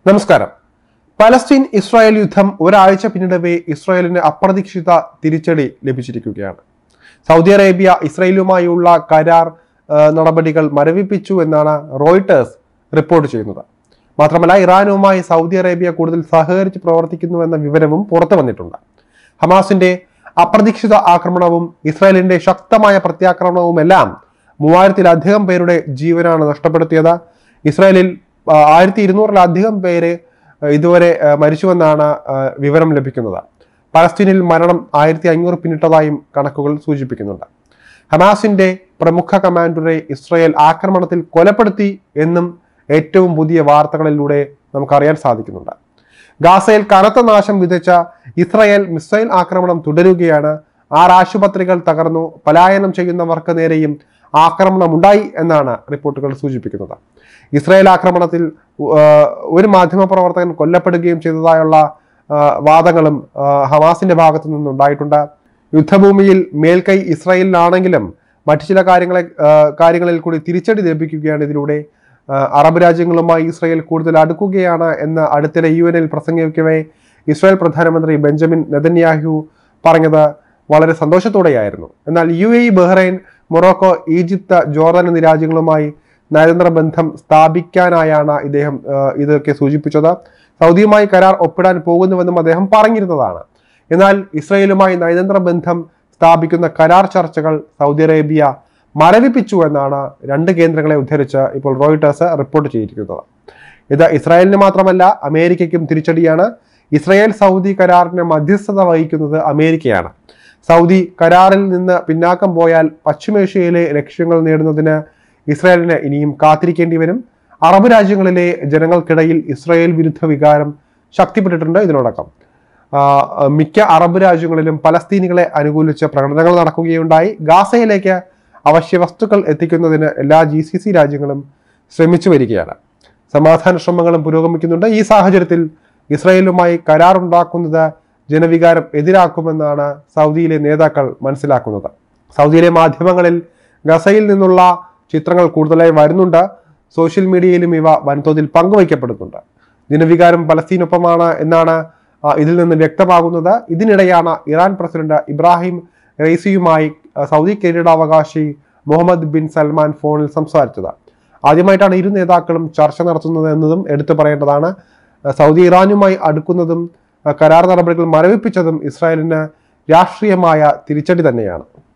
നമസ്കാരം Palestine Israel യുദ്ധം ഒരാഴ്ച പിന്നിടവേ ഇസ്രായേലിന് അപ്രതീക്ഷിത തിരിച്ചടി ലഭിച്ചിരിക്കുകയാണ് സൗദി അറേബ്യ ഇസ്രായേലുമായുള്ള കരാർ ആ, നടപടികൾ മരവിപ്പിച്ചു എന്നാണ് റോയിട്ടേഴ്സ് റിപ്പോർട്ട് ചെയ്യുന്നത് മാത്രമല്ല ഇറാനുമായി സൗദി അറേബ്യ കൂടുതൽ സഹകരിച്ച് പ്രവർത്തിക്കുന്നുവെന്ന വിവരവും പുറത്തു വന്നിട്ടുണ്ട് ഹമാസിന്റെ അപ്രതീക്ഷിത ആക്രമണവും ഇസ്രായേലിന്റെ ശക്തമായ പ്രത്യാക്രമണവുമെല്ലാം മൂവായിരത്തിലധികം പേരുടെ ജീവനാണ് നഷ്ടപ്പെടുത്തിയത് ഇസ്രായേലിൽ ആ, ആയിരത്തി ഇരുന്നൂറിലധികം പേര് ആ, ഇതുവരെ ആ, മരിച്ചുവെന്നാണ് ആ, വിവരം ലഭിക്കുന്നത് പലസ്തീനിൽ മരണം ആയിരത്തി അഞ്ഞൂറ് പിന്നിട്ടതായും കണക്കുകൾ സൂചിപ്പിക്കുന്നുണ്ട് ഹമാസിന്റെ പ്രമുഖ കമാൻഡറെ ഇസ്രായേൽ ആക്രമണത്തിൽ കൊലപ്പെടുത്തി എന്നും ഏറ്റവും പുതിയ വാർത്തകളിലൂടെ നമുക്കറിയാൻ സാധിക്കുന്നുണ്ട് ഗാസയിൽ കനത്ത നാശം വിതച്ച ഇസ്രായേൽ മിസൈൽ ആക്രമണം തുടരുകയാണ് ആറ് ആശുപത്രികൾ തകർന്നു പലായനം ചെയ്യുന്നവർക്ക് നേരെയും ആക്രമണം ഉണ്ടായി എന്നാണ് റിപ്പോർട്ടുകൾ സൂചിപ്പിക്കുന്നത് ഇസ്രായേൽ ആക്രമണത്തിൽ ആ, ഒരു മാധ്യമപ്രവർത്തകൻ കൊല്ലപ്പെടുകയും ചെയ്തതായുള്ള ആ, വാദങ്ങളും ആ, ഹമാസിന്റെ ഭാഗത്തു നിന്നുണ്ടായിട്ടുണ്ട് യുദ്ധഭൂമിയിൽ മേൽക്കൈ ഇസ്രായേലിനാണെങ്കിലും മറ്റു ചില കാര്യങ്ങളെ ആ, കാര്യങ്ങളിൽ കൂടി തിരിച്ചടി ലഭിക്കുകയാണ് ഇതിലൂടെ ആ, അറബ് രാജ്യങ്ങളുമായി ഇസ്രായേൽ കൂടുതൽ അടുക്കുകയാണ് എന്ന് അടുത്തിടെ യു എനിൽ പ്രസംഗിക്കവേ ഇസ്രായേൽ പ്രധാനമന്ത്രി ബെഞ്ചമിൻ നെതന്യാഹു പറഞ്ഞത് വളരെ സന്തോഷത്തോടെയായിരുന്നു എന്നാൽ U A E Bahrain Morocco Egypt Jordan എന്നീ രാജ്യങ്ങളുമായി നയതന്ത്ര ബന്ധം സ്ഥാപിക്കാനായാണ് ഇദ്ദേഹം ആ, ഇതൊക്കെ സൂചിപ്പിച്ചത് സൗദിയുമായി കരാർ ഒപ്പിടാൻ പോകുന്നുവെന്നും അദ്ദേഹം പറഞ്ഞിരുന്നതാണ് എന്നാൽ ഇസ്രയേലുമായി നയതന്ത്ര ബന്ധം സ്ഥാപിക്കുന്ന കരാർ ചർച്ചകൾ സൗദി അറേബ്യ മരവിപ്പിച്ചു എന്നാണ് രണ്ട് കേന്ദ്രങ്ങളെ ഉദ്ധരിച്ച് ഇപ്പോൾ റോയിട്ടേഴ്സ് റിപ്പോർട്ട് ചെയ്തിരിക്കുന്നത് ഇത് ഇസ്രായേലിന് മാത്രമല്ല അമേരിക്കയ്ക്കും തിരിച്ചടിയാണ് ഇസ്രായേൽ സൗദി കരാറിന് മധ്യസ്ഥത വഹിക്കുന്നത് അമേരിക്കയാണ് സൗദി കരാറിൽ നിന്ന് പിന്നാക്കം പോയാൽ പശ്ചിമേഷ്യയിലെ ലക്ഷ്യങ്ങൾ നേടുന്നതിന് ഇസ്രായേലിന് ഇനിയും കാത്തിരിക്കേണ്ടി വരും അറബ് രാജ്യങ്ങളിലെ ജനങ്ങൾക്കിടയിൽ ഇസ്രായേൽ വിരുദ്ധ വികാരം ശക്തിപ്പെട്ടിട്ടുണ്ട് ഇതിനോടകം ആ, മിക്ക അറബ് രാജ്യങ്ങളിലും പലസ്തീനികളെ അനുകൂലിച്ച് പ്രകടനങ്ങൾ നടക്കുകയുണ്ടായി ഗാസയിലേക്ക് അവശ്യ വസ്തുക്കൾ എത്തിക്കുന്നതിന് എല്ലാ ജി സി സി രാജ്യങ്ങളും ശ്രമിച്ചു വരികയാണ് സമാധാന ശ്രമങ്ങളും പുരോഗമിക്കുന്നുണ്ട് ഈ സാഹചര്യത്തിൽ ഇസ്രായേലുമായി കരാറുണ്ടാക്കുന്നത് ജനവികാരം എതിരാക്കുമെന്നാണ് സൗദിയിലെ നേതാക്കൾ മനസ്സിലാക്കുന്നത് സൗദിയിലെ മാധ്യമങ്ങളിൽ ഗസയിൽ നിന്നുള്ള ചിത്രങ്ങൾ കൂടുതലായി വരുന്നുണ്ട് സോഷ്യൽ മീഡിയയിലും ഇവ വൻതോതിൽ പങ്കുവയ്ക്കപ്പെടുന്നുണ്ട് ജനവികാരം പലസ്തീനൊപ്പമാണ് എന്നാണ് ആ, ഇതിൽ നിന്ന് വ്യക്തമാകുന്നത് ഇതിനിടെയാണ് ഇറാൻ പ്രസിഡന്റ് ഇബ്രാഹിം റെയ്സിയുമായി ആ, സൗദി കിരീടാവകാശി മുഹമ്മദ് ബിൻ സൽമാൻ ഫോണിൽ സംസാരിച്ചത് ആദ്യമായിട്ടാണ് ഇരു നേതാക്കളും ചർച്ച നടത്തുന്നത് എന്നതും എടുത്തു പറയേണ്ടതാണ് ആ, സൗദി ഇറാനുമായി അടുക്കുന്നതും ആ, കരാർ നടപടികൾ മരവിപ്പിച്ചതും ഇസ്രായേലിന് രാഷ്ട്രീയമായ തിരിച്ചടി തന്നെയാണ്